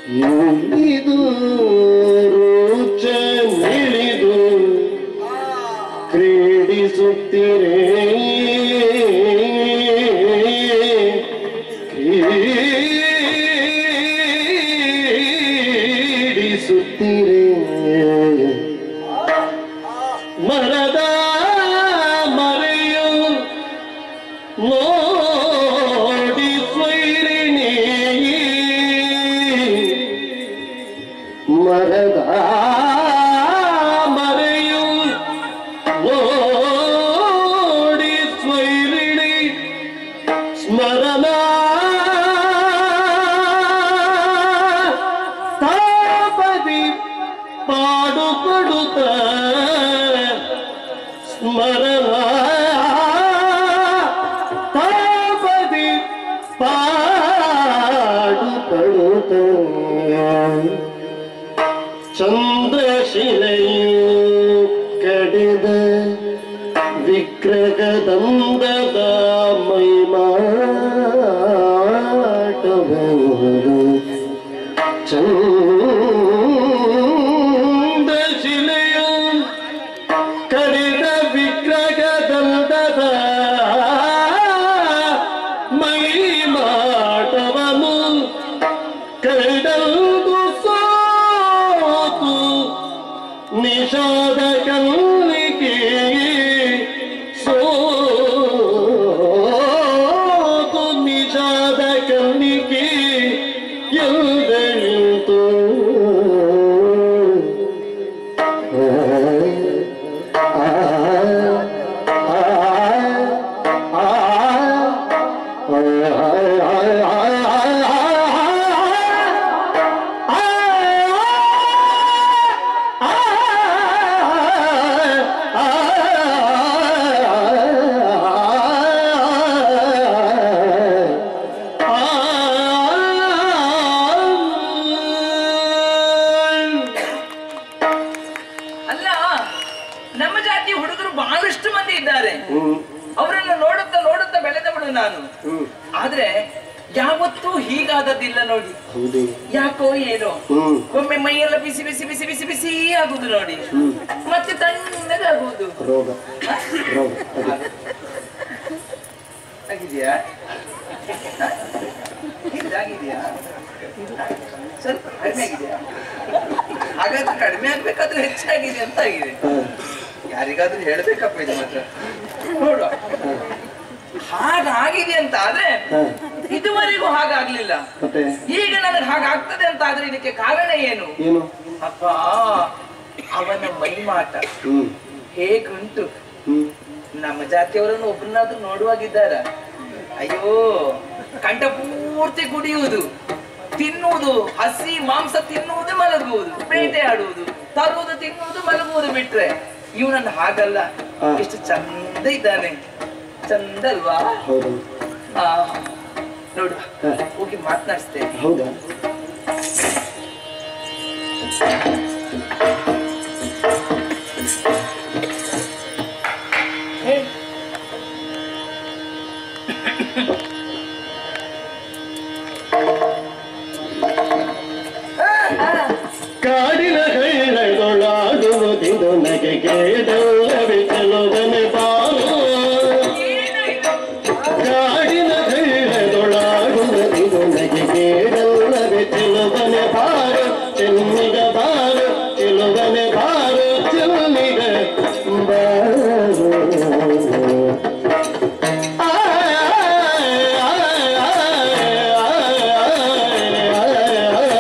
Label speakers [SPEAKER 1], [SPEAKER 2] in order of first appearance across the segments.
[SPEAKER 1] ಇಳಿದು ರುಚ ನಿಳಿದು ಕ್ರೀಡಿಸುತ್ತೀರೇ ಕ್ರೀಡಿಸುತ್ತೀರೇ ಮರದ ಮರೆಯು ನೋಡಿ ಸ್ವೈರಿಣಿ ಮರದ ಮರೆಯು ನೋಡಿ ಸ್ವೈರಿಣಿ ಸ್ಮರಣ ತಾಪದಿ ಪಾಡುಪಡುತ್ತ ಸ್ಮರಣ ತಾಪದಿ ಪಾಡುಪಡುತ್ತ ಚಂದ್ರಶಿಲೆಯು ಕಡಿದ ವಿಗ್ರಹದಂದದ ಮೈಮಾಟವರು ಚಂದ್ರಶಿಲೆಯು ಕಡಿದ ವಿಗ್ರಹದಂದದ ಮೈಮಾಟವನು ಕಡಲ್ದು ಸೋತು ನಿಷಾದ ಕಲ್ಲಿಗೆ ಸೋತು ನಿಷಾದ ಕಲ್ಲಿಗೆ ಎಲ್ಲೆಂತು
[SPEAKER 2] ಅಲ್ಲ ನಮ್ಮ ಜಾತಿ ಹುಡುಗರು ಬಹಳಷ್ಟು ಮಂದಿ ಇದ್ದಾರೆ ಅವರನ್ನ ನೋಡುತ್ತಾ ನೋಡುತ್ತಾ ಬೆಳೆದವಳು ನಾನು ಆದ್ರೆ ಯಾವತ್ತೂ ಹೀಗಾದದ್ದಿಲ್ಲ ನೋಡಿ
[SPEAKER 1] ಹೌದು
[SPEAKER 2] ಯಾಕೋ ಏನೋ
[SPEAKER 1] ಹ್ಮ್
[SPEAKER 2] ಒಮ್ಮೆ ಮೈಯೆಲ್ಲ ಬಿಸಿ ಬಿಸಿ ಬಿಸಿ ಬಿಸಿ ಬಿಸಿ ಆಗುದು ನೋಡಿ ಮತ್ತೆ ತಣ್ಣಗಾಗುವುದು
[SPEAKER 1] ರೋಗ ರೋಗ ಅದೇ.
[SPEAKER 2] ಆಗಿದೆಯಾ ಇದಾಗಿದೆಯಾ ಸ್ವಲ್ಪ ಕಡಿಮೆ ಆಗಿದೆಯಾ ಹಾಗಾದ್ರೆ ಕಡಿಮೆ ಆಗ್ಬೇಕಾದ್ರೆ ಹೆಚ್ಚಾಗಿದೆ ಅಂತ ಆಗಿದೆ
[SPEAKER 1] ಹ,
[SPEAKER 2] ಯಾರಿಗಾದ್ರೂ ಹೇಳ್ಬೇಕಪ್ಪ ಇದು ಮಾತ್ರ ನೋಡುವ ಹಾಗಾಗಿದೆ ಅಂತ ಆದ್ರೆ
[SPEAKER 1] ಹ.
[SPEAKER 2] ಇದುವರೆಗೂ ಹಾಗಾಗ್ಲಿಲ್ಲ
[SPEAKER 1] ಮತ್ತೆ
[SPEAKER 2] ಈಗ ನನಗೆ ಹಾಗಾಗ್ತದೆ ಅಂತ ಆದ್ರೆ ಇದಕ್ಕೆ ಕಾರಣ ಏನು
[SPEAKER 1] ಏನು
[SPEAKER 2] ಅಪ್ಪ ಅವನ ಮೈಮಾಟ
[SPEAKER 1] ಹ್ಮ್
[SPEAKER 2] ಹೇಗುಂಟು
[SPEAKER 1] ಹ್ಮ್
[SPEAKER 2] ನಮ್ಮ ಜಾತಿಯವರನ್ನು ಒಬ್ಬರನ್ನಾದ್ರೂ ನೋಡುವಾಗಿದ್ದಾರ ಅಯ್ಯೋ ಕಂಠ ಪೂರ್ತಿ ಕುಡಿಯುವುದು ತಿನ್ನುವುದು ಹಸಿ ಮಾಂಸ ತಿನ್ನುವುದು ಮಲಗುವುದು ಬೇಟೆ ಆಡುವುದು ತರುವುದು ತಿನ್ನುವುದು ಮಲಗುವುದು ಬಿಟ್ರೆ ಇವನನ್ನು ಹಾಗಲ್ಲ
[SPEAKER 1] ಹಾ.
[SPEAKER 2] ಎಷ್ಟು ಚಂದ ಇದ್ದಾನೆ ಚಂದ ಅಲ್ವಾ
[SPEAKER 1] ಹೌದು
[SPEAKER 2] ಆ, ನೋಡು
[SPEAKER 1] ಹಾ.
[SPEAKER 2] ಹೋಗಿ ಮಾತನಾಡಿಸ್ತೇನೆ
[SPEAKER 1] ಹೌದಾ ಕಾಡಿನ ಕೈಗಳೊಳಾಡುವುದಿದು ನಗೆ ಕೇಳಲ್ಲವೇ ಕೆಲವನೆ ಬಾಳು ಕಾಡಿನ ಕೈಗಳೊಳಾಡುವುದಿದು ನಗೆ ಕೇಳಲ್ಲವೇ ಕೆಲವನೆ ಬಾರು ಚೆನ್ನಿಗ ಬಾರು ಕೆಲವನೆ ಬಾರು ಚೆನ್ನಿಗ ಬಾರು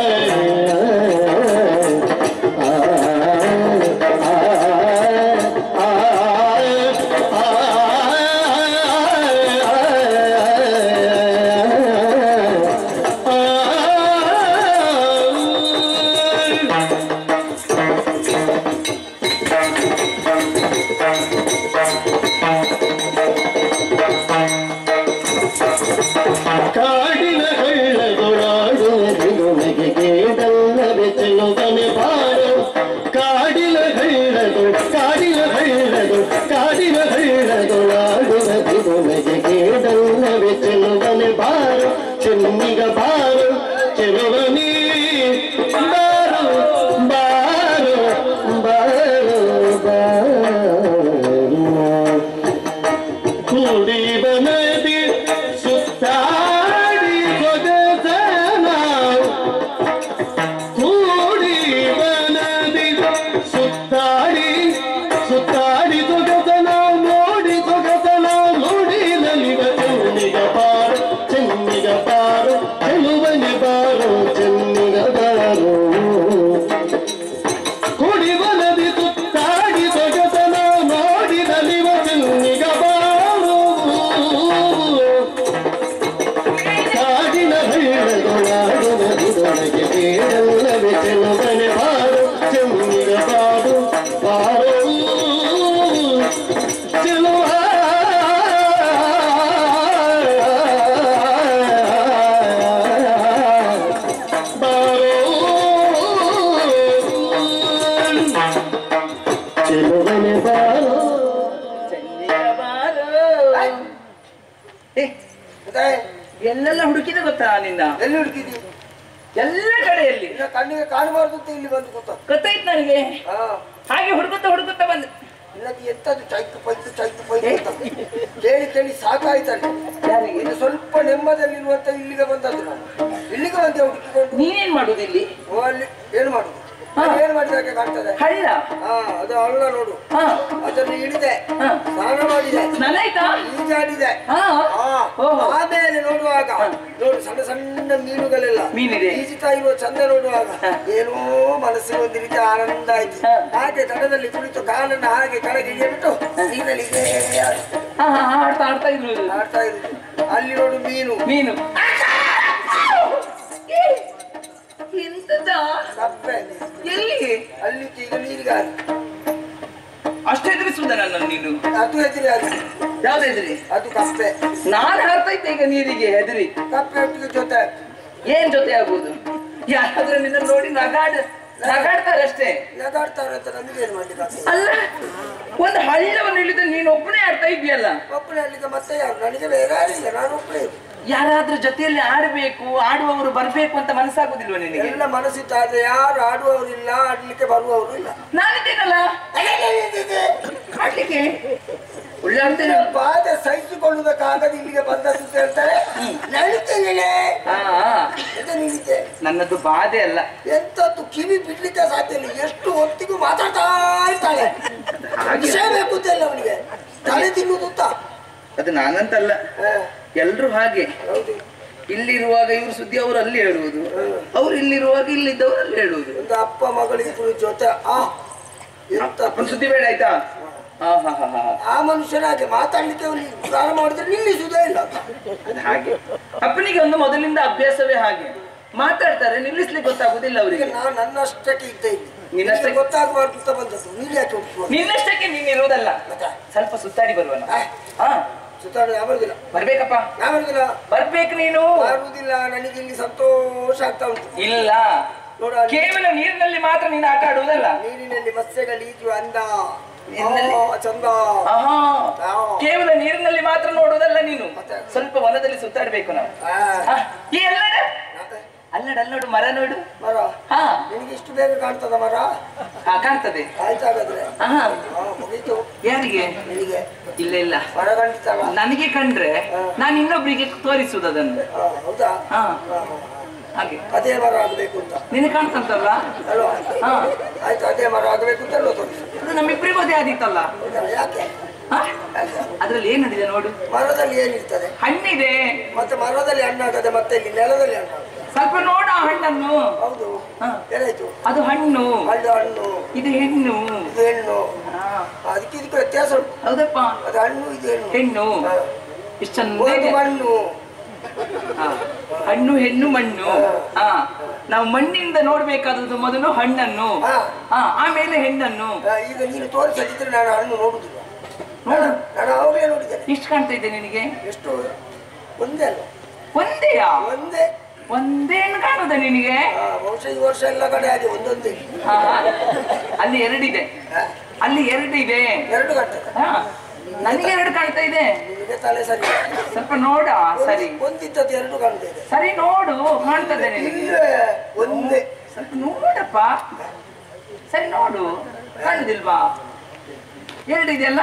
[SPEAKER 1] ಆ
[SPEAKER 2] ಗೊತ್ತಾ ನಿನ್ನ
[SPEAKER 3] ಎಲ್ಲಿ ಹುಡುಕಿದ್ದಿ
[SPEAKER 2] ಎಲ್ಲ ಕಡೆಯಲ್ಲಿ
[SPEAKER 3] ಇನ್ನ ಕಣ್ಣಿಗೆ ಕಾಣಬಾರ್ದು ಅಂತ ಇಲ್ಲಿ ಬಂದು ಕೂತ
[SPEAKER 2] ಗೊತ್ತಾಯ್ತು ನನಗೆ
[SPEAKER 3] ಹಾ
[SPEAKER 2] ಹಾಗೆ ಹುಡುಗುತ್ತಾ ಹುಡುಗುತ್ತಾ ಬಂದೆ
[SPEAKER 3] ಇಲ್ಲದ ಎಂತದ್ದು ಚೈಕು ಪೈಕು ಚೈಕು ಪೈಕು ಅಂತ ಕೇಳಿ ಕೇಳಿ ಸಾಕಾಯ್ತಲ್ಲ
[SPEAKER 2] ಯಾರಿಗೆ
[SPEAKER 3] ಇನ್ನು ಸ್ವಲ್ಪ ನೆಮ್ಮದಿಯಲ್ಲಿರುವಂತ ಇಲ್ಲಿಗೆ ಬಂದದ್ದು ನಾನು ಇಲ್ಲಿಗೆ ಬಂದೆ ಹುಡುಕಿಕೊಂಡು
[SPEAKER 2] ನೀನೇನ್ ಮಾಡುದು ಇಲ್ಲಿ
[SPEAKER 3] ಓ, ಅಲ್ಲಿ ಏನು ಮಾಡುದು
[SPEAKER 2] ಹಾ.
[SPEAKER 3] ಏನ್ ಮಾಡಿದಾಗೆ ಕಾಣ್ತದೆ
[SPEAKER 2] ಹಳ್ಳ
[SPEAKER 3] ಹಾ ಅದು ಹಳ್ಳ ನೋಡು
[SPEAKER 2] ಹಾ
[SPEAKER 3] ಅದನ್ನು ಇಳಿದೆ
[SPEAKER 2] ಹಾ
[SPEAKER 3] ಸ್ನಾನ ಮಾಡಿದೆ
[SPEAKER 2] ನನ್ನಾಯ್ತಾ
[SPEAKER 3] ಈಜಾಡಿದೆ
[SPEAKER 2] ಹಾ
[SPEAKER 3] ಹಾ.
[SPEAKER 2] ಓಹೋ.
[SPEAKER 3] ಆಮೇಲೆ ನೋಡುವಾಗ ನೋಡು ಸಣ್ಣ ಸಣ್ಣ ಮೀನುಗಳೆಲ್ಲ
[SPEAKER 2] ಮೀನಿದೆ.
[SPEAKER 3] ಈಜುತ್ತಾ ಇರುವ ಚಂದ ನೋಡುವಾಗ
[SPEAKER 2] ಹಾ.
[SPEAKER 3] ಏನೋ ಮನಸ್ಸಿಗೆ ಒಂದು ರೀತಿ ಆನಂದ ಆಯ್ತು
[SPEAKER 2] ಹಾ.
[SPEAKER 3] ಹಾಗೆ ದಡದಲ್ಲಿ ಕುಳಿತು ಕಾಲನ್ನು ಹಾಗೆ ಕೆಳಗೆ ಇಳಿಬಿಟ್ಟು ನೀರಲ್ಲಿ ಹೀಗೆ
[SPEAKER 2] ಹಾ ಹಾ ಹಾ, ಆಡ್ತಾ ಆಡ್ತಾ ಇದ್ರು
[SPEAKER 3] ಆಡ್ತಾ ಇರುದು ಅಲ್ಲಿ ನೋಡು ಮೀನು
[SPEAKER 2] ಮೀನು ಎಂತದ
[SPEAKER 3] ಕಪ್ಪೆ
[SPEAKER 2] ಎಲ್ಲಿ
[SPEAKER 3] ಅಲ್ಲಿ ಈಗ ನೀರಿಗೆ ಹಾರಿ.
[SPEAKER 2] ಅಷ್ಟು ಎದುರಿಸುವುದ ನನ್ನನ್ನು ನೀನು
[SPEAKER 3] ಅದು ಹೆದರಿ ಅದು
[SPEAKER 2] ಯಾವ್ದು ಎದುರಿ
[SPEAKER 3] ಅದು ಕಪ್ಪೆ
[SPEAKER 2] ನಾನು ಹಾರ್ತಾ ಇದ್ದೆ ಈಗ ನೀರಿಗೆ ಹೆದರಿ
[SPEAKER 3] ಕಪ್ಪೆ ಒಟ್ಟಿಗೆ ಜೊತೆ
[SPEAKER 2] ಏನ್ ಜೊತೆ ಆಗುವುದು ಯಾರಾದ್ರೂ ನಿನ್ನ ನೋಡಿ ನಗಾಡ ನಗಾಡ್ತಾರೆ ಅಷ್ಟೇ
[SPEAKER 3] ನಗಾಡ್ತಾರೆ ಅಂತ ನಮಗೆ ಏನು ಮಾಡ್ಲಿಕ್ಕೆ ಆಗ್ತದೆ
[SPEAKER 2] ಅಲ್ಲ ಒಂದು ಹಳ್ಳವನ್ನು ಇಳಿದ ನೀನು ಒಬ್ಬನೇ ಆಡ್ತಾ ಇದ್ಯಲ್ಲ
[SPEAKER 3] ಒಬ್ಬನೇ ಅಲ್ಲಿಗೆ ಮತ್ತೆ ಯಾರು ನನಗೆ ಬೇರೆ ಯಾರಿಲ್ಲ ನಾನು ಒಬ್ಬನೇ ಇರು.
[SPEAKER 2] ಯಾರಾದ್ರೂ ಜೊತೆಯಲ್ಲಿ ಆಡ್ಬೇಕು ಆಡುವವರು ಬರ್ಬೇಕು ಅಂತ ಮನಸ್ಸಾಗುದಿಲ್ವ ನಿನಗೆ
[SPEAKER 3] ಎಲ್ಲ ಮನಸ್ಸಿದ್ದಾದ್ರೆ ಯಾರು ಆಡುವವರಿಲ್ಲ ಆಡ್ಲಿಕ್ಕೆ ಬರುವವರು ಇಲ್ಲ
[SPEAKER 2] ನಾನಿದ್ದೇನಲ್ಲ ಆಡ್ಲಿಕ್ಕೆ ಒಳ್ಳೆ ಆಡ್ತೇನೆ
[SPEAKER 3] ಬಾಧೆ ಸಹಿಸಿಕೊಳ್ಳುವುದಕ್ಕಾಗದೆ ಇಲ್ಲಿಗೆ ಬಂದದ್ದು ಅಂತ ಹೇಳ್ತಾರೆ ನಳಿತೇನೆ
[SPEAKER 2] ಹಾ ಹಾ.
[SPEAKER 3] ಎಂತ ನಿಲ್ಲಿದ್ದೆ
[SPEAKER 2] ನನ್ನದು ಬಾಧೆ ಅಲ್ಲ
[SPEAKER 3] ಎಂತದ್ದು ಕಿವಿ ಬಿಡ್ಲಿಕ್ಕೆ ಸಾಧ್ಯ ಇಲ್ಲ ಎಷ್ಟು ಹೊತ್ತಿಗೂ ಮಾತಾಡ್ತಾ ಇರ್ತಾಳೆ ವಿಷಯ ಬೇಕು ಅಂತ ಇಲ್ಲ ಅವನಿಗೆ ತಲೆ ತಿನ್ನುವುದು ಅಂತ
[SPEAKER 2] ಅದು ನಾನಂತಲ್ಲ
[SPEAKER 3] ಹಾ,
[SPEAKER 2] ಎಲ್ರು ಹಾಗೆ
[SPEAKER 3] ಹೌದು
[SPEAKER 2] ಇಲ್ಲಿರುವಾಗ ಇವ್ರ ಸುದ್ದಿ ಅವರು ಅಲ್ಲಿ ಹೇಳುವುದು ಅವ್ರು ಇಲ್ಲಿರುವಾಗ ಇಲ್ಲಿದ್ದವರು ಅಲ್ಲಿ ಹೇಳುವುದು
[SPEAKER 3] ಒಂದು ಅಪ್ಪ ಮಗಳಿಬ್ಬರು ಜೊತೆ ಆ ಎಂತ
[SPEAKER 2] ಅಪ್ಪನ ಸುದ್ದಿ ಬೇಡ ಆಯ್ತಾ ಹಾ ಹಾ ಹಾ ಹಾ
[SPEAKER 3] ಆ ಮನುಷ್ಯನಾಗೆ ಮಾತಾಡ್ಲಿಕ್ಕೆ ಅವನಿಗೆ ಪ್ರಾರಂಭ ಮಾಡಿದ್ರೆ ನಿಲ್ಲಿಸುವುದೇ ಇಲ್ಲ
[SPEAKER 2] ಅದು ಹಾಗೆ ಅಪ್ಪನಿಗೆ ಒಂದು ಮೊದಲಿಂದ ಅಭ್ಯಾಸವೇ ಹಾಗೆ ಮಾತಾಡ್ತಾರೆ ನಿಲ್ಲಿಸ್ಲಿಕ್ಕೆ ಗೊತ್ತಾಗುದಿಲ್ಲ
[SPEAKER 3] ಈಗ
[SPEAKER 2] ಅವರಿಗೆ
[SPEAKER 3] ನಾನು ನನ್ನಷ್ಟಕ್ಕೆ ಇದ್ದೆ ಇಲ್ಲಿ
[SPEAKER 2] ನಿನ್ನಷ್ಟಕ್ಕೆ-
[SPEAKER 3] ನಿನಗೆ ಗೊತ್ತಾಗಬಾರ್ದು ಅಂತ ಬಂದದ್ದು ನೀನು ಯಾಕೆ ಹೋಗ್ತೀವ
[SPEAKER 2] ನಿನ್ನಷ್ಟಕ್ಕೆ ನೀನ್ ಇರುವುದಲ್ಲ
[SPEAKER 3] ಮತ್ತೆ
[SPEAKER 2] ಸ್ವಲ್ಪ ಸುತ್ತಾಡಿ ಬರುವನ
[SPEAKER 3] ಆ,
[SPEAKER 2] ಹಾ
[SPEAKER 3] ಸುತ್ತಾಡ ಯಾವರಿಗಿಲ್ಲ
[SPEAKER 2] ಬರ್ಬೇಕಪ್ಪ
[SPEAKER 3] ಯಾವರಿಗಿಲ್ಲ
[SPEAKER 2] ಬರ್ಬೇಕು ನೀನು
[SPEAKER 3] ಬರುವುದಿಲ್ಲ ನನಗೆ ಇಲ್ಲಿ ಸಂತೋಷ ಆಗ್ತಾ ಉಂಟು
[SPEAKER 2] ಇಲ್ಲ
[SPEAKER 3] ನೋಡ
[SPEAKER 2] ಕೇವಲ ನೀರಿನಲ್ಲಿ ಮಾತ್ರ ನೀನು ಆಟ ಆಡುವುದಲ್ಲ
[SPEAKER 3] ನೀರಿನಲ್ಲಿ ಮತ್ಸ್ಯಗಳು ಈಜುವ ಅಂದ
[SPEAKER 2] ನೀರಿನಲ್ಲಿ?
[SPEAKER 3] ಆ, ಚಂದ
[SPEAKER 2] ಆಹಾ
[SPEAKER 3] ಆ,
[SPEAKER 2] ಕೇವಲ ನೀರಿನಲ್ಲಿ ಮಾತ್ರ ನೋಡುವುದಲ್ಲ ನೀನು
[SPEAKER 3] ಮತ್ತೆ?
[SPEAKER 2] ಸ್ವಲ್ಪ ವನದಲ್ಲಿ ಸುತ್ತಾಡ್ಬೇಕು ನಾವು
[SPEAKER 3] ಆ,
[SPEAKER 2] ಆ, ಈ ಎಲ್ಲಡ
[SPEAKER 3] ಮತ್ತೆ?
[SPEAKER 2] ಅಲ್ಲಡ ಅಲ್ಲೋಡು ಮರ ನೋಡು
[SPEAKER 3] ಮರ
[SPEAKER 2] ಹಾ
[SPEAKER 3] ನಿನಗೆ ಇಷ್ಟು ಬೇಗ ಕಾಣ್ತದ ಮರ
[SPEAKER 2] ಹಾ ಕಾಣ್ತದೆ
[SPEAKER 3] ಆಯ್ತಾಗಾದ್ರೆ
[SPEAKER 2] ಆಹಾ
[SPEAKER 3] ಆ, ಮುಗೀತು
[SPEAKER 2] ಯಾರಿಗೆ
[SPEAKER 3] ನಿನಗೆ
[SPEAKER 2] ಇಲ್ಲ ಇಲ್ಲ
[SPEAKER 3] ಮರ ಕಾಣ್ತಲ್ಲ
[SPEAKER 2] ನನಗೆ ಕಂಡ್ರೆ ನಾನು ಇನ್ನೊಬ್ರಿಗೆ ತೋರಿಸುವುದು ಅದನ್ನು
[SPEAKER 3] ಆ, ಹೌದಾ
[SPEAKER 2] ಹಾ
[SPEAKER 3] ಆ,
[SPEAKER 2] ಹಾಗೆ
[SPEAKER 3] ಅದೇ ಮರ ಆಗಬೇಕು ಅಂತ
[SPEAKER 2] ನಿನಗೆ ಕಾಣ್ತಂತಲ್ಲ
[SPEAKER 3] ಅಲ್ವಾ
[SPEAKER 2] ಹಾ
[SPEAKER 3] ಆಯ್ತು ಅದೇ ಮರ ಆಗಬೇಕು ಅಂತ ಅಲ್ವಾ ತೋರಿಸು
[SPEAKER 2] ಅದು ನಮ್ಮಿಬ್ಬರಿಗೂ ಅದೇ ಆದಿತ್ತಲ್ಲ
[SPEAKER 3] ಹೌದಾ? ಯಾಕೆ
[SPEAKER 2] ಹಾ?
[SPEAKER 3] ಯಾಕೆ?
[SPEAKER 2] ಅದ್ರಲ್ಲಿ ಏನಿದೆ ನೋಡು
[SPEAKER 3] ಮರದಲ್ಲಿ ಏನಿರ್ತದೆ
[SPEAKER 2] ಹಣ್ಣಿದೆ
[SPEAKER 3] ಮತ್ತೆ ಮರದಲ್ಲಿ ಹಣ್ಣಾಗದೆ ಮತ್ತೆ ಇಲ್ಲಿ ನೆಲದಲ್ಲಿ ಹಣ್ಣಾಗದೆ
[SPEAKER 2] ಸ್ವಲ್ಪ ನೋಡ ಆ ಹಣ್ಣನ್ನು
[SPEAKER 3] ಹೌದು
[SPEAKER 2] ಹಾ.
[SPEAKER 3] ಏನಾಯ್ತು
[SPEAKER 2] ಅದು ಹಣ್ಣು
[SPEAKER 3] ಹಣ್ಣು ಹಣ್ಣು
[SPEAKER 2] ಇದು ಹೆಣ್ಣು
[SPEAKER 3] ಇದು ಹೆಣ್ಣು
[SPEAKER 2] ಹಾ.
[SPEAKER 3] ಅದಕ್ಕೆ ಇದಕ್ಕೆ ವ್ಯತ್ಯಾಸ ಉಂಟು
[SPEAKER 2] ಹೌದಪ್ಪ
[SPEAKER 3] ಅದು ಹಣ್ಣು ಇದು ಹೆಣ್ಣು
[SPEAKER 2] ಹೆಣ್ಣು
[SPEAKER 3] ಹಾ.
[SPEAKER 2] ಇಷ್ಟು
[SPEAKER 3] ಒಂದು
[SPEAKER 2] ಚಂದ
[SPEAKER 3] ಮಣ್ಣು
[SPEAKER 2] ಹಾ. ಹಣ್ಣು ಹೆಣ್ಣು ಮಣ್ಣು ಹಾ ನಾವು ಮಣ್ಣಿಂದ ನೋಡ್ಬೇಕಾದದ್ದು ಮೊದಲು ಹಣ್ಣನ್ನು
[SPEAKER 3] ಹಾ.
[SPEAKER 2] ಹಾ ಆಮೇಲೆ ಹೆಣ್ಣನ್ನು
[SPEAKER 3] ಆ, ಈಗ ನೀನು ತೋರಿಸದಿದ್ರೆ ನಾನು ಹಣ್ಣು ನೋಡುದಿಲ್ಲ
[SPEAKER 2] ನೋಡು
[SPEAKER 3] ನಾನು ಅವಾಗಲೇ ನೋಡಿದ್ದೇನೆ
[SPEAKER 2] ಎಷ್ಟು ಕಾಣ್ತಾ ಇದೆ ನಿನಗೆ
[SPEAKER 3] ಎಷ್ಟು ಒಂದೇ ಅಲ್ಲ
[SPEAKER 2] ಒಂದೇಯಾ
[SPEAKER 3] ಒಂದೇ
[SPEAKER 2] ಒಂದೇ ಹಣ್ಣು ಕಾಣುದ ನಿನಗೆ
[SPEAKER 3] ಆ, ಬಹುಶಃ ಈ ವರ್ಷ ಎಲ್ಲ ಕಡೆ ಹಾಗೆ ಒಂದೊಂದೇ
[SPEAKER 2] ಹಾ ಅಲ್ಲಿ ಎರಡಿದೆ
[SPEAKER 3] ಆ,
[SPEAKER 2] ಅಲ್ಲಿ ಎರಡಿದೆ
[SPEAKER 3] ಎರಡು ಗಂಟೆ
[SPEAKER 2] ಹಾ ನನಗೆ ಎರಡು ಕಾಣ್ತಾ ಇದೆ
[SPEAKER 3] ನಿನಗೆ ತಲೆ ಸರಿ
[SPEAKER 2] ಸ್ವಲ್ಪ ನೋಡ ಸರಿ
[SPEAKER 3] ಒಂದಿದ್ದದ್ದು ಎರಡು ಕಾಣ್ತಾ ಇದೆ
[SPEAKER 2] ಸರಿ ನೋಡು ಕಾಣ್ತದೆ ನಿನಗೆ
[SPEAKER 3] ಇಲ್ಲ ಒಂದೇ
[SPEAKER 2] ಸ್ವಲ್ಪ ನೋಡಪ್ಪ ಸರಿ ನೋಡು ಕಾಣುದಿಲ್ವಾ ಎರಡಿದೆಯಲ್ಲ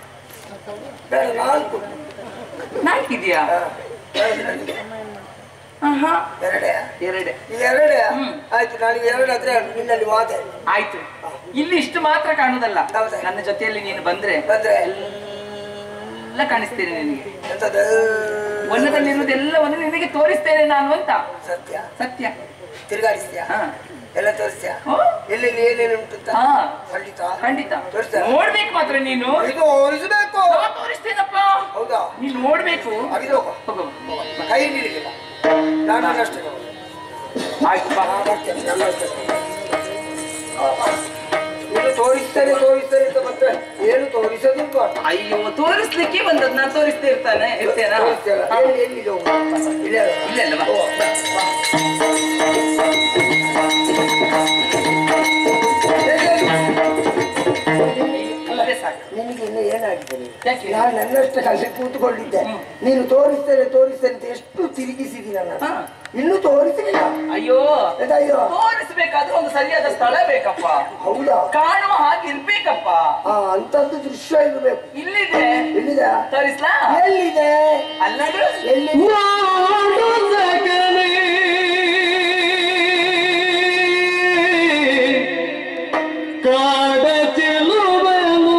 [SPEAKER 3] ಬೇಡ ನಾಲ್ಕು
[SPEAKER 2] ನಾಲ್ಕಿದೆಯಾ
[SPEAKER 3] ಆ, ಬೇಡ ನನಗೆ.
[SPEAKER 2] ಹಾ
[SPEAKER 3] ಎರಡೇ
[SPEAKER 2] ಎರಡೆ
[SPEAKER 3] ಈಗ ಎರಡೇ
[SPEAKER 2] ಹ್ಮ್.
[SPEAKER 3] ಆಯ್ತು ನನಗೆ ಎರಡಾದ್ರೆ ನಿನ್ನಲ್ಲಿ ಮಾತೆ
[SPEAKER 2] ಆಯ್ತು ಇಲ್ಲಿ ಇಷ್ಟು ಮಾತ್ರ ಕಾಣುದಲ್ಲ
[SPEAKER 3] ಹೌದಾ?
[SPEAKER 2] ನನ್ನ ಜೊತೆಯಲ್ಲಿ ನೀನು ಬಂದ್ರೆ
[SPEAKER 3] ಬಂದ್ರೆ
[SPEAKER 2] ಎಲ್ಲ ಕಾಣಿಸ್ತೇನೆ ನಿನಗೆ
[SPEAKER 3] ಎಂತದ್ದು
[SPEAKER 2] ವನದಲ್ಲಿರುವುದೆಲ್ಲವನ್ನು ನಿನಗೆ ತೋರಿಸ್ತೇನೆ ನಾನು ಅಂತ
[SPEAKER 3] ಸತ್ಯ
[SPEAKER 2] ಸತ್ಯ
[SPEAKER 3] ತಿರುಗಾಡಿಸ್ತೀಯಾ
[SPEAKER 2] ಹಾ
[SPEAKER 3] ಎಲ್ಲ ತೋರಿಸ್ತೀಯಾ
[SPEAKER 2] ಓ,
[SPEAKER 3] ಎಲ್ಲೆಲ್ಲಿ ಏನೇನು ಉಂಟು ಅಂತ
[SPEAKER 2] ಹಾ
[SPEAKER 3] ಖಂಡಿತ
[SPEAKER 2] ಖಂಡಿತ
[SPEAKER 3] ತೋರಿಸ್ತೀಯಾ?
[SPEAKER 2] ನೋಡ್ಬೇಕು ಮಾತ್ರ ನೀನು
[SPEAKER 3] ಇದು ತೋರಿಸ್ಬೇಕು
[SPEAKER 2] ನಾ ತೋರಿಸ್ತೇನಪ್ಪ
[SPEAKER 3] ಹೌದಾ
[SPEAKER 2] ನೀನು ನೋಡ್ಬೇಕು
[SPEAKER 3] ಅಡಿಗೆ ಹೋಗು
[SPEAKER 2] ಹೋಗು
[SPEAKER 3] ಕೈ ಹಿಡಿಲಿಕ್ಕಿಲ್ಲ ನಾನು ಅಷ್ಟೇ
[SPEAKER 2] ಆಯ್ತು ಬಾ.
[SPEAKER 3] ಬರ್ತೇನೆ ನಾನು ಅಷ್ಟೇ ನೀನು ತೋರಿಸ್ತೇನೆ ತೋರಿಸ್ತೇನೆ ಅಂತ ಮತ್ತೆ ಏನು ತೋರಿಸೋದಿಲ್ವಾ
[SPEAKER 2] ಅಯ್ಯೋ ತೋರಿಸ್ಲಿಕ್ಕೆ ಬಂದದ್ದು ನಾನು ತೋರಿಸ್ತಾ ಇರ್ತಾನೆ ಇರ್ತೇನಾ
[SPEAKER 3] ತೋರಿಸ್ತೇನೆ
[SPEAKER 2] ಹಾ.
[SPEAKER 3] ಎಲ್ಲಿ ಎಲ್ಲಿ ಹೋಗು ಇಲ್ಲೇ ಅಲ್ಲ.
[SPEAKER 2] ಇಲ್ಲ ಇಲ್ಲ ಬಾ.
[SPEAKER 3] ಓ, ಬಾ, ಬಾ. ಎಲ್ಲಿ, ಎಲ್ಲಿ?
[SPEAKER 2] ಅಲ್ಲೇ ಸಾಕು
[SPEAKER 3] ನಿನಗೆ ಇನ್ನು ಏನಾಗಿದೆ ನಿನಗೆ?
[SPEAKER 2] ಯಾಕೆ?
[SPEAKER 3] ನಾನು ನನ್ನಷ್ಟು ಅಲ್ಲಿ ಕೂತ್ಕೊಂಡಿದ್ದೆ ನೀನು ತೋರಿಸ್ತೇನೆ ತೋರಿಸ್ತೇನೆ ಅಂತ ಎಷ್ಟು ತಿರುಗಿಸಿದಿ ನನ್ನ
[SPEAKER 2] ಹಾ.
[SPEAKER 3] ಇನ್ನೂ ತೋರಿಸಲಿಲ್ಲ
[SPEAKER 2] ಅಯ್ಯೋ
[SPEAKER 3] ಅಯ್ಯೋ
[SPEAKER 2] ತೋರಿಸ್ಬೇಕಾದ್ರೆ ಒಂದು ಸರಿಯಾದ ಸ್ಥಳ ಬೇಕಪ್ಪ
[SPEAKER 3] ಹೌದಾ
[SPEAKER 2] ಕಾಣುವ ಹಾಗೆ ಇರ್ಬೇಕಪ್ಪ
[SPEAKER 3] ಆ ಅಂತದ್ದು ದೃಶ್ಯ ಇರಬೇಕು
[SPEAKER 2] ಇಲ್ಲಿದೆ
[SPEAKER 3] ಎಲ್ಲಿದೆ
[SPEAKER 2] ತೋರಿಸ್ಲಾ
[SPEAKER 3] ಎಲ್ಲಿದೆ
[SPEAKER 2] ಅಲ್ಲಡು
[SPEAKER 3] ಎಲ್ಲಿ
[SPEAKER 1] ನೋಡುತ್ತಗಲೇ ಕಾಡ ಚೆಲುವನು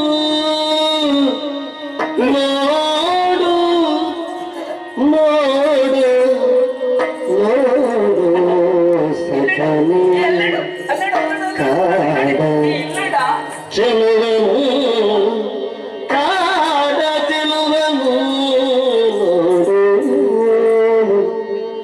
[SPEAKER 1] ನೋಡು ನೋಡು ನೋಡು ಸಕಲೇ
[SPEAKER 2] ಎಲ್ಲಡು ಅಲ್ಲಡು ಅಲ್ಲಡು ಇಲ್ಲಡ
[SPEAKER 1] ಚೆಲುವನು ಕಾಡ ಚೆಲುವನು ನೋಡು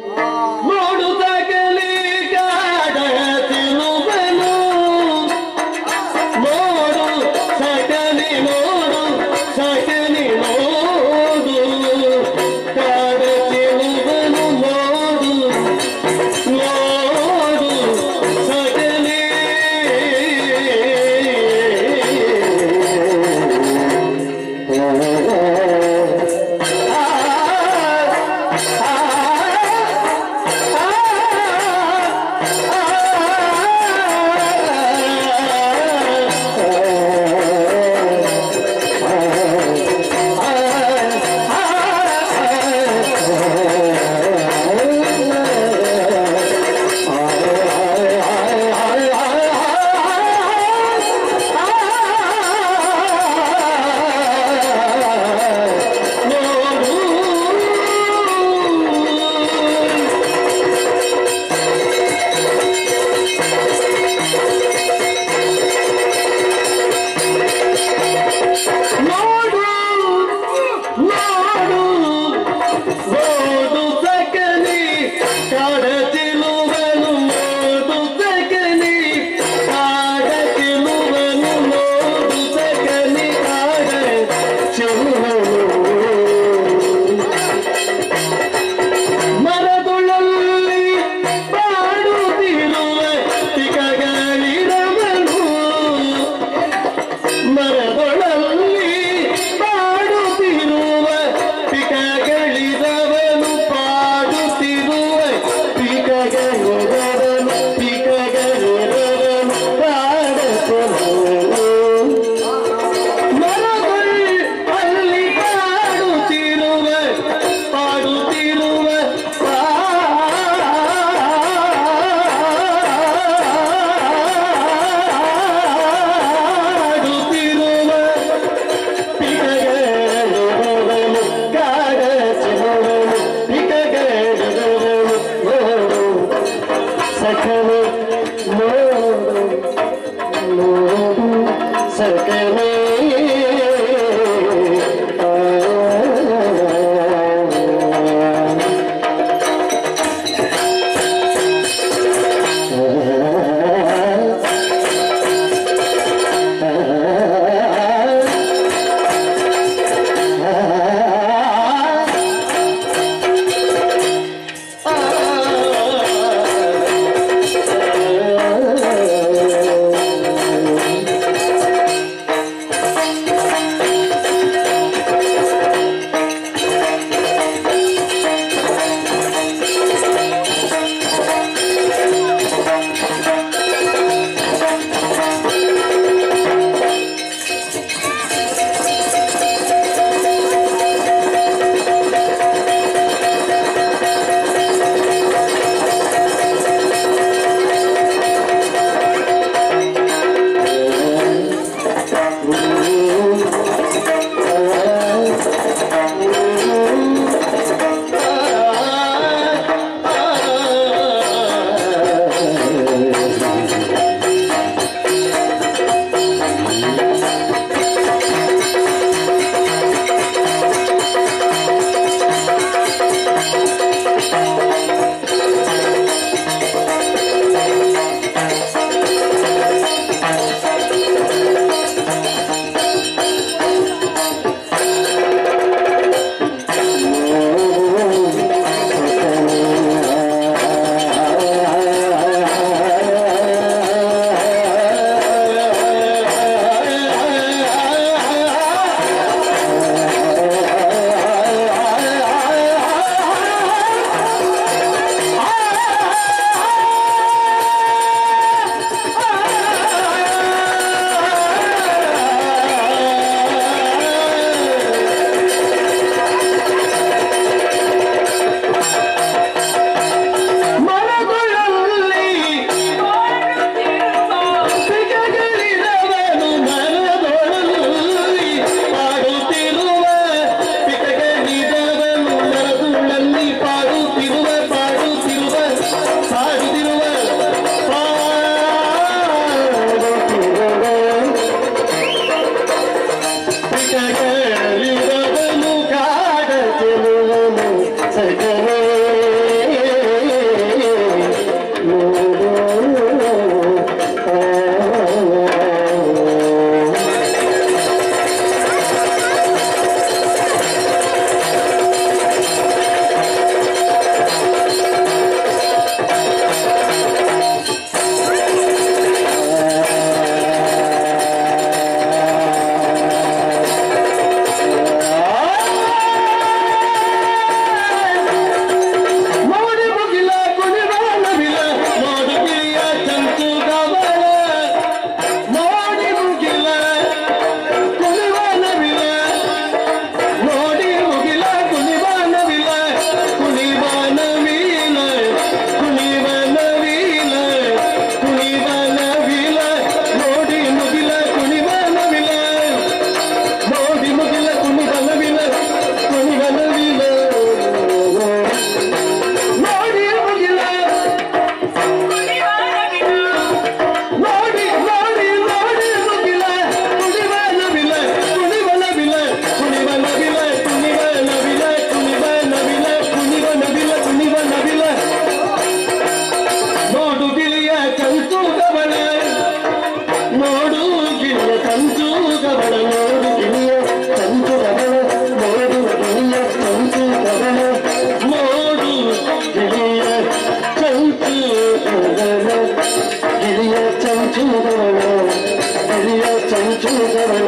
[SPEAKER 1] ಚಂಚೂರವನ ಗಿರಿಯ ಚಂಚೂರವನ ಗಿರಿಯ ಚಂಚೂರವನ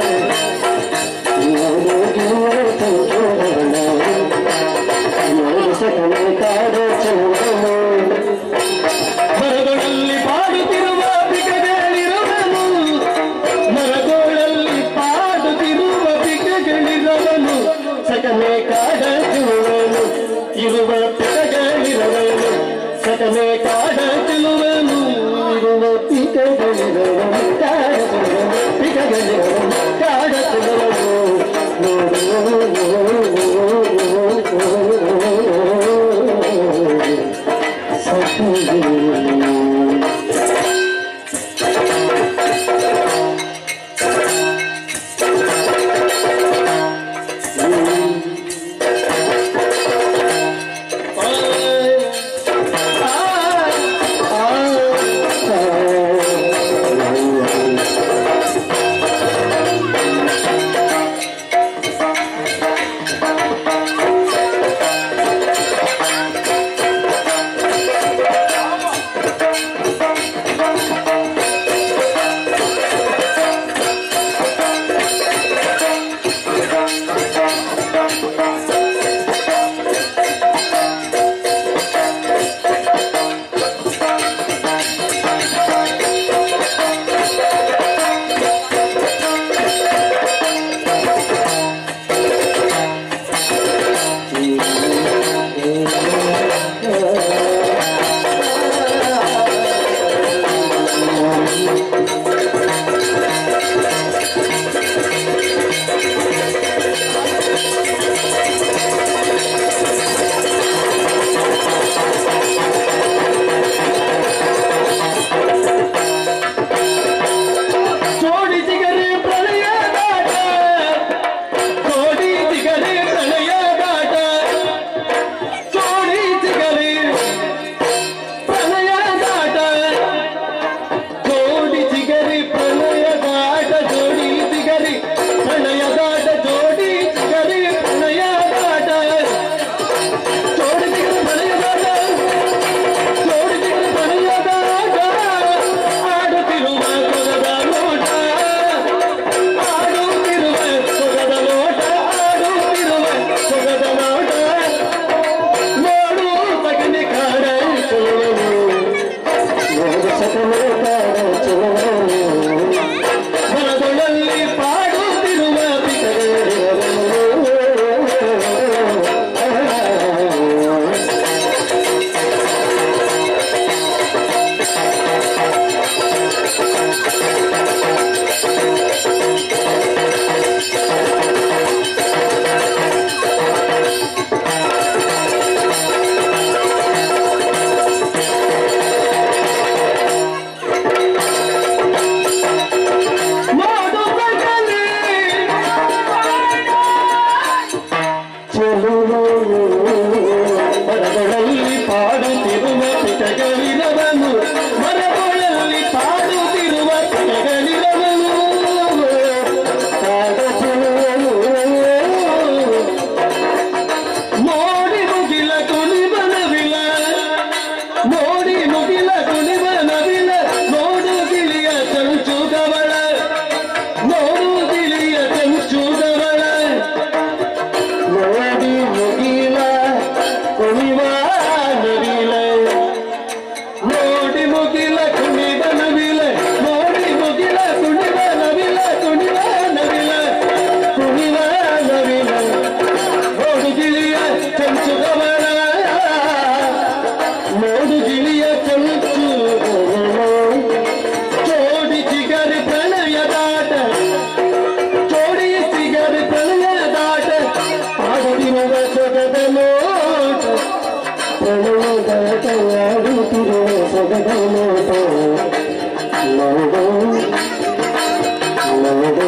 [SPEAKER 1] ಗಿರಿಯ ಚಂಚೂರವನ ನೋಡು ಸಕಲ ಕಾಡ ಚೂರವ ಮರಗಳಲ್ಲಿ ಪಾಡುತ್ತಿರುವ ಬಿಗಗಳಿರುವನು ಮರಗಳಲ್ಲಿ ಪಾಡುತ್ತಿರುವ ಬಿಗಗಳಿರುವನು ಸಕಲೆ ಕಾಡುತ್ತಿರುವನು ಇರುವ ಪಿಕಗಳಿರುವನು ಸಕಲೆ ಕಾಡುತ್ತಿರುವನು ಇರುವ ಪಿಕಗಳಿರುವನು ಕಾಡುತ್ತಿರುವನು ಪಿಕಗಳಿರುವನು ಕಾಡುತ್ತಿರುವನು ಜೋಡಿ ಸಿಗರೆ ಪ್ರಳಯ ದಾಟ ಜೋಡಿ ಸಿಗರೆ ಪ್ರಳಯ ದಾಟ ಜೋಡಿ ಸಿಗರೆ ಪ್ರಳಯ ದಾಟ ಜೋಡಿ ಸಿಗರೆ ಪ್ರಳಯ ದಾಟ ಜೋಡಿ ಸಿಗರೆ ಪ್ರಳಯ ದಾಟ ಜೋಡಿ ಸಿಗರೆ ಪ್ರಳಯ ದಾಟ ಜೋಡಿ ಸಿಗರೆ ಪ್ರಳಯ ದಾಟ ಜೋಡಿಸಿದ ಮನೆಯದಾಗ ಆಡುತ್ತಿರುವ ಸೊಗದ ನೋಟ ಆಡುತ್ತಿರುವ ಸೊಗದ ನೋಟ ಆಡುತ್ತಿರುವ ಸೊಗದ ನೋಟ ನೋಡು ಸಗಣಿ ಕಾಡ ಚಲುವನು ನೋಡು ಸಗಣಿ ಕಾಡ ಚಲುವನು ಮನದೊಳಲ್ಲಿ ಪಾಡುತ್ತಿರುವ ಪಿತರೇ ನೋಡುವುದರಲ್ಲಿ ಮರಗಳಲ್ಲಿ ಪಾಡುತ್ತಿರುವ ಪಿಟಗಳಿರವನು ಮರಗಳಲ್ಲಿ ಪಾಡುತ್ತಿರುವ ಪಿಟಗಳಿರವನು ನೋಡಿ ಮುಗಿಲ ಕುಣಿಬನವಿಲ ನೋಡಿ ಮುಗಿಲ ಕುಣಿಬನವಿಲ ನೋಡು ಗಿಳಿಯ ಚಂಚುಗವಳ ನೋಡು ಗಿಳಿಯ ಚಂಚುಗವಳ ನೋಡಿ ಮುಗಿಲ ಕುಣಿವ ನವಿಲ ನೋಡಿ ಮುಗಿಲ ಕುಣಿವ ನವಿಲ ನೋಡಿ ಮುಗಿಲ ಕುಣಿವ ನವಿಲ ಕುಣಿವ ನವಿಲ ಕುಣಿವ ನವಿಲ ನೋಡು ಗಿಳಿಯ ಚಂಚುಗವಳ ನೋಡು ಗಿಳಿಯ ಚಂಚು ಜೋಡಿ ಚಿಗರಿ ಪ್ರಣಯ ದಾಟ ಜೋಡಿ ಸಿಗರಿ ಪ್ರಣಯ ದಾಟ ಆಡುತ್ತಿರುವ ಸೊಗದ ನೋಟ ಪ್ರಣಯ ದಾಟ ಆಡುತ್ತಿರುವ ಸೊಗದ ನೋಟ ನೋಡು ನೋಡು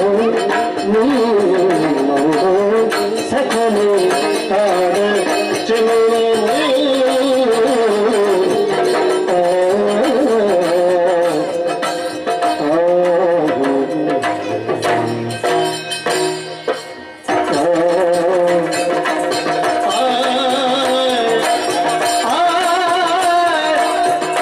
[SPEAKER 1] ನೋಡು ಸಕಲೆ ಕಾಡ ಆ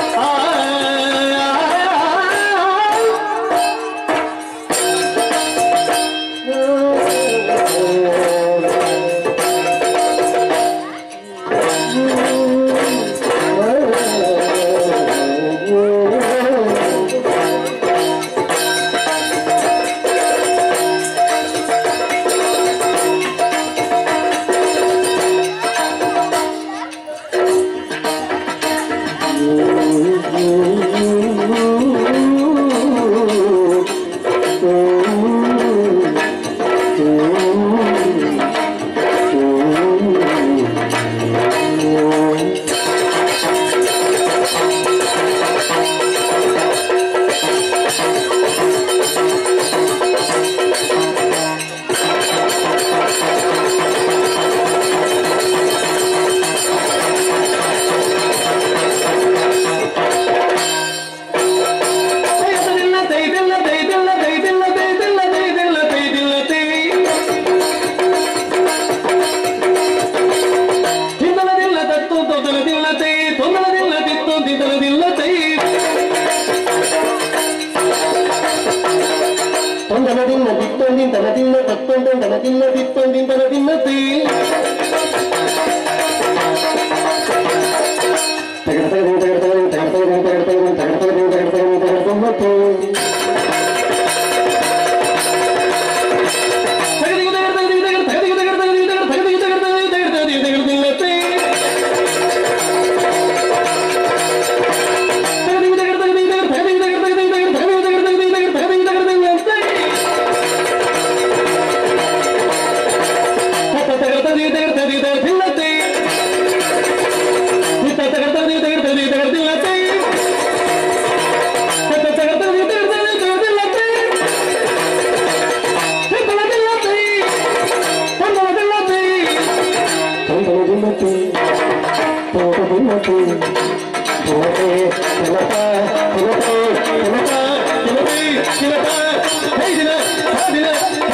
[SPEAKER 1] ತೊಂದನದಿನ್ನ ದಿತ್ತೊಂದಿನ ತನದಿನ್ನ ತತ್ತೊಂದ ತನದಿನ್ನ ದಿತ್ತೊಂದಿನ ತನದಿನ್ನ ತೇ ತಗಡ ತಗಡ ತಗಡ ತಗಡ ತಗಡ ತಗಡ ತಗಡ ತಗಡ ತಗಡ ತಗಡ ತಗಡ ತಗಡ ತಗಡ ತಗಡ ತೇ Hey,